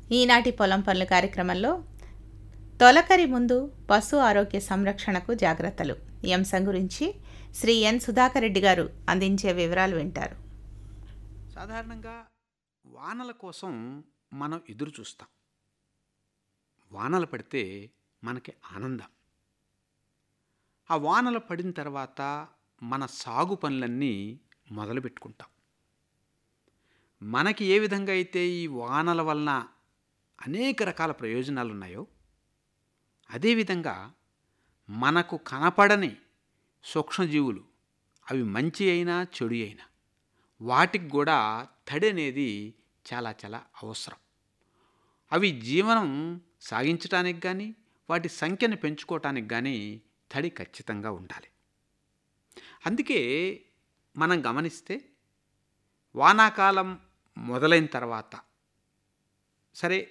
ఈనాటి పొలం పనులు కార్యక్రమంలో తొలకరి ముందు పశు ఆరోగ్య సంరక్షణకు జాగ్రత్తలు ఈ అంశం గురించి శ్రీ ఎన్ సుధాకర్ రెడ్డి గారు అందించే వివరాలు వింటారు సాధారణంగా వానల కోసం మనం ఎదురు చూస్తాం వానలు పడితే మనకి ఆనందం ఆ వానలు పడిన తర్వాత మన సాగు పనులన్నీ మొదలు పెట్టుకుంటాం మనకి ఏ విధంగా అయితే ఈ వానల వలన అనేక రకాల ప్రయోజనాలు ఉన్నాయో అదేవిధంగా మనకు కనపడని సూక్ష్మజీవులు అవి మంచి అయినా చెడు అయినా వాటికి కూడా తడి అనేది చాలా చాలా అవసరం అవి జీవనం సాగించడానికి కానీ వాటి సంఖ్యను పెంచుకోవటానికి కానీ తడి ఖచ్చితంగా ఉండాలి అందుకే మనం గమనిస్తే వానాకాలం మొదలైన తర్వాత సరే